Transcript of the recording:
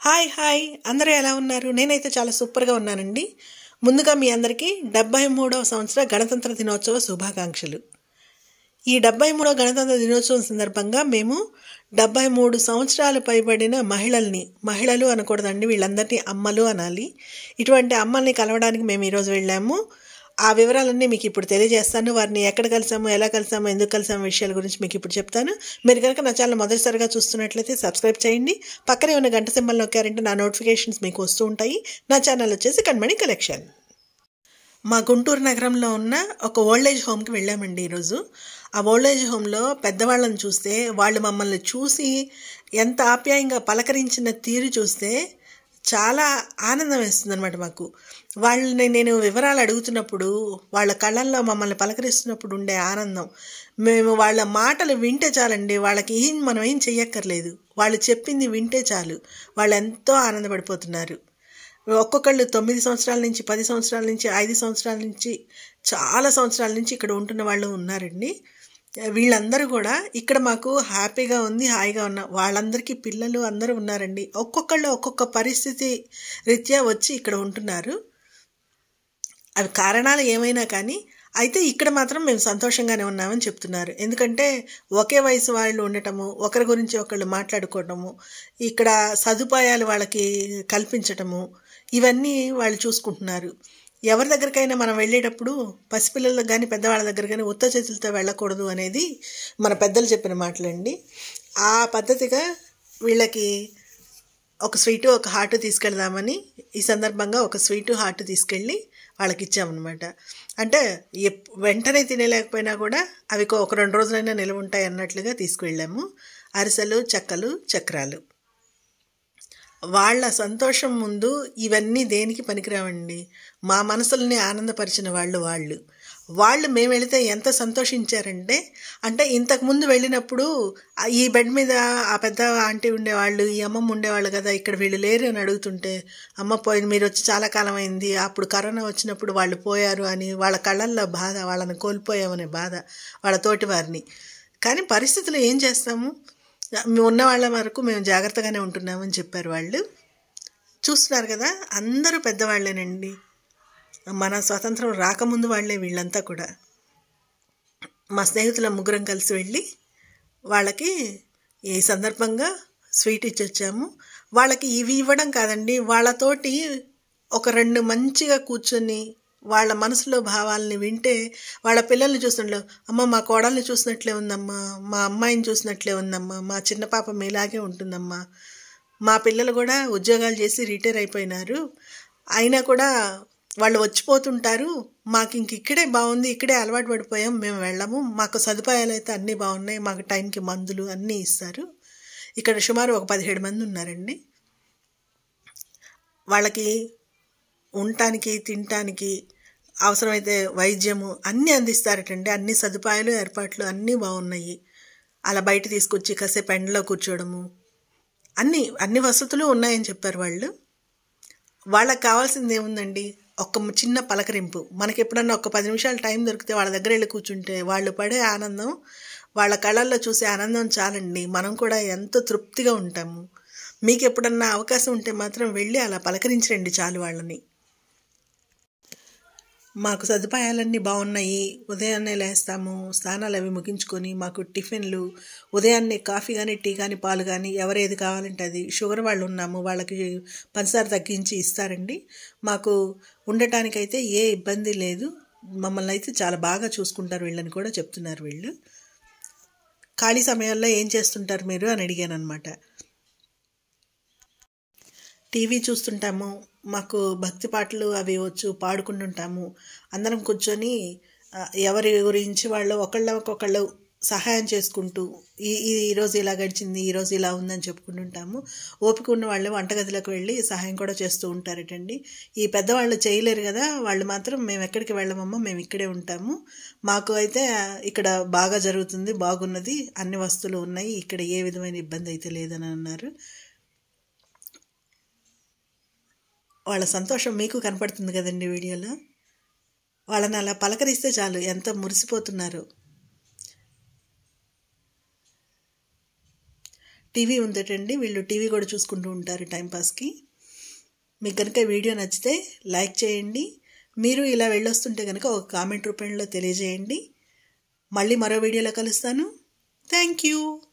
hi hi అందరూ ఎలా ఉన్నారు నేనైతే చాలా సూపర్గా ఉన్నానండి ముందుగా మీ అందరికీ డెబ్బై మూడవ సంవత్సర గణతంత్ర దినోత్సవ శుభాకాంక్షలు ఈ డెబ్బై మూడవ గణతంత్ర దినోత్సవం సందర్భంగా మేము డెబ్బై మూడు సంవత్సరాలు పైబడిన మహిళల్ని మహిళలు అనకూడదండి వీళ్ళందరినీ అమ్మలు అనాలి ఇటువంటి అమ్మల్ని కలవడానికి మేము ఈరోజు వెళ్ళాము ఆ వివరాలన్నీ మీకు ఇప్పుడు తెలియజేస్తాను వారిని ఎక్కడ కలిసాము ఎలా కలిసాము ఎందుకు కలిసాము విషయాల గురించి మీకు ఇప్పుడు చెప్తాను మీరు కనుక నా ఛానల్ మొదటిసారిగా చూస్తున్నట్లయితే సబ్స్క్రైబ్ చేయండి పక్కనే ఉన్న గంట సింబల్ నొక్కారంటే నా నోటిఫికేషన్స్ మీకు వస్తూ ఉంటాయి నా ఛానల్ వచ్చేసి కண்మణి కలెక్షన్ మా గుంటూరు నగరంలో ఉన్న ఒక ఓల్డ్ ఏజ్ హోమ్కి వెళ్ళామండి ఈరోజు ఆ ఓల్డ్ ఏజ్ హోమ్లో పెద్దవాళ్ళని చూస్తే వాళ్ళు మమ్మల్ని చూసి ఎంత ఆప్యాయంగా పలకరించిన తీరు చూస్తే చాలా ఆనందం వేస్తుంది అనమాట మాకు వాళ్ళని నేను వివరాలు అడుగుతున్నప్పుడు వాళ్ళ కళ్ళల్లో మమ్మల్ని పలకరిస్తున్నప్పుడు ఉండే ఆనందం మేము వాళ్ళ మాటలు వింటే చాలండి వాళ్ళకి ఏం మనం ఏం చెయ్యక్కర్లేదు వాళ్ళు చెప్పింది వింటే చాలు వాళ్ళు ఎంతో ఆనందపడిపోతున్నారు ఒక్కొక్కళ్ళు తొమ్మిది సంవత్సరాల నుంచి పది సంవత్సరాల నుంచి ఐదు సంవత్సరాల నుంచి చాలా సంవత్సరాల నుంచి ఇక్కడ ఉంటున్న వాళ్ళు ఉన్నారండి వీళ్ళందరూ కూడా ఇక్కడ మాకు హ్యాపీగా ఉంది హాయిగా ఉన్న వాళ్ళందరికీ పిల్లలు అందరూ ఉన్నారండి ఒక్కొక్కళ్ళు ఒక్కొక్క పరిస్థితి రీత్యా వచ్చి ఇక్కడ ఉంటున్నారు అవి కారణాలు ఏమైనా కానీ అయితే ఇక్కడ మాత్రం మేము సంతోషంగానే ఉన్నామని చెప్తున్నారు ఎందుకంటే ఒకే వయసు వాళ్ళు ఉండటము ఒకరి గురించి ఒకళ్ళు మాట్లాడుకోవటము ఇక్కడ సదుపాయాలు వాళ్ళకి కల్పించటము ఇవన్నీ వాళ్ళు చూసుకుంటున్నారు ఎవరి దగ్గరికైనా మనం వెళ్ళేటప్పుడు పసిపిల్లలకు కానీ పెద్దవాళ్ళ దగ్గర కానీ ఉత్త చేతులతో వెళ్ళకూడదు అనేది మన పెద్దలు చెప్పిన మాటలండి ఆ పద్ధతిగా వీళ్ళకి ఒక స్వీటు ఒక హార్ట్ తీసుకెళ్దామని ఈ సందర్భంగా ఒక స్వీటు హార్ట్ తీసుకెళ్ళి వాళ్ళకి ఇచ్చామన్నమాట అంటే వెంటనే తినేలేకపోయినా కూడా అవి ఒక రెండు రోజులైనా నిల్వ ఉంటాయి అన్నట్లుగా తీసుకువెళ్ళాము అరిసెలు చెక్కలు చక్రాలు వాళ్ళ సంతోషం ముందు ఇవన్నీ దేనికి పనికిరావండి మా మనసుల్ని ఆనందపరిచిన వాళ్ళు వాళ్ళు వాళ్ళు మేము వెళితే ఎంత సంతోషించారంటే అంటే ఇంతకుముందు వెళ్ళినప్పుడు ఈ బెడ్ మీద ఆ పెద్ద ఆంటీ ఉండేవాళ్ళు ఈ అమ్మమ్మ ఉండేవాళ్ళు కదా ఇక్కడ వీళ్ళు లేరు అని అడుగుతుంటే అమ్మ పోయింది మీరు వచ్చి చాలా కాలం అయింది అప్పుడు కరోనా వచ్చినప్పుడు వాళ్ళు పోయారు అని వాళ్ళ కళ్ళల్లో బాధ వాళ్ళని కోల్పోయామనే బాధ వాళ్ళ తోటి వారిని కానీ పరిస్థితులు ఏం చేస్తాము ఉన్న వాళ్ళ వరకు మేము జాగ్రత్తగానే ఉంటున్నామని చెప్పారు వాళ్ళు చూస్తున్నారు కదా అందరూ పెద్దవాళ్ళేనండి మన స్వాతంత్రం రాకముందు వాళ్ళే వీళ్ళంతా కూడా మా స్నేహితుల ముగ్గురం కలిసి వెళ్ళి వాళ్ళకి ఈ సందర్భంగా స్వీట్ ఇచ్చి వచ్చాము వాళ్ళకి ఇవి ఇవ్వడం కాదండి వాళ్ళతోటి ఒక రెండు మంచిగా కూర్చొని వాళ్ళ మనసులో భావాలని వింటే వాళ్ళ పిల్లల్ని చూసినట్లు అమ్మ మా కోడల్ని చూసినట్లే ఉందమ్మా మా అమ్మాయిని చూసినట్లే ఉందమ్మా మా చిన్న పాప మీలాగే ఉంటుందమ్మా మా పిల్లలు కూడా ఉద్యోగాలు చేసి రిటైర్ అయిపోయినారు అయినా కూడా వాళ్ళు వచ్చిపోతుంటారు మాకు ఇంక ఇక్కడే బాగుంది ఇక్కడే అలవాటు పడిపోయాం మేము వెళ్ళము మాకు సదుపాయాలు అయితే అన్నీ బాగున్నాయి మాకు టైంకి మందులు అన్నీ ఇస్తారు ఇక్కడ సుమారు ఒక పదిహేడు మంది ఉన్నారండి వాళ్ళకి ఉండటానికి తినటానికి అవసరమైతే వైద్యము అన్నీ అందిస్తారటండి అన్ని సదుపాయాలు ఏర్పాట్లు అన్నీ బాగున్నాయి అలా బయట తీసుకొచ్చి కాసేపు ఎండలో కూర్చోవడము అన్నీ అన్ని వసతులు ఉన్నాయని చెప్పారు వాళ్ళు వాళ్ళకి కావాల్సింది ఏముందండి ఒక చిన్న పలకరింపు మనకి ఎప్పుడన్నా ఒక పది నిమిషాలు టైం దొరికితే వాళ్ళ దగ్గర వెళ్ళి కూర్చుంటే వాళ్ళు పడే ఆనందం వాళ్ళ కళల్లో చూసే ఆనందం చాలండి మనం కూడా ఎంతో తృప్తిగా ఉంటాము మీకు ఎప్పుడన్నా అవకాశం ఉంటే మాత్రం వెళ్ళి అలా పలకరించండి చాలు వాళ్ళని మాకు సదుపాయాలన్నీ బాగున్నాయి ఉదయాన్నే లేస్తాము స్నానాలు అవి ముగించుకొని మాకు టిఫిన్లు ఉదయాన్నే కాఫీ కానీ టీ కానీ పాలు కానీ ఎవరేది కావాలంటే అది షుగర్ వాళ్ళు ఉన్నాము వాళ్ళకి పంచదార తగ్గించి ఇస్తారండి మాకు ఉండటానికైతే ఏ ఇబ్బంది లేదు మమ్మల్ని అయితే చాలా బాగా చూసుకుంటారు వీళ్ళని కూడా చెప్తున్నారు వీళ్ళు ఖాళీ సమయాల్లో ఏం చేస్తుంటారు మీరు అని అడిగాను అనమాట టీవీ చూస్తుంటాము మాకు భక్తి పాటలు అవి వచ్చు పాడుకుంటుంటాము అందరం కూర్చొని ఎవరి గురించి వాళ్ళు ఒకళ్ళ ఒక్కొక్కళ్ళు సహాయం చేసుకుంటూ ఈ ఈరోజు ఇలా గడిచింది ఈరోజు ఇలా ఉందని చెప్పుకుంటుంటాము ఓపిక ఉన్న వాళ్ళు వంటగదిలోకి వెళ్ళి సహాయం కూడా చేస్తూ ఉంటారటండి ఈ పెద్దవాళ్ళు చేయలేరు కదా వాళ్ళు మాత్రం మేము ఎక్కడికి వెళ్ళమమ్మా మేము ఇక్కడే ఉంటాము మాకు అయితే ఇక్కడ బాగా జరుగుతుంది బాగున్నది అన్ని వస్తువులు ఉన్నాయి ఇక్కడ ఏ విధమైన ఇబ్బంది అయితే లేదని అన్నారు వాళ్ళ సంతోషం మీకు కనపడుతుంది కదండి వీడియోలో వాళ్ళని అలా పలకరిస్తే చాలు ఎంత మురిసిపోతున్నారు టీవీ ఉందటండి వీళ్ళు టీవీ కూడా చూసుకుంటూ ఉంటారు టైంపాస్కి మీకు కనుక వీడియో నచ్చితే లైక్ చేయండి మీరు ఇలా వెళ్ళొస్తుంటే కనుక ఒక కామెంట్ రూపంలో తెలియజేయండి మళ్ళీ మరో వీడియోలో కలుస్తాను థ్యాంక్ యూ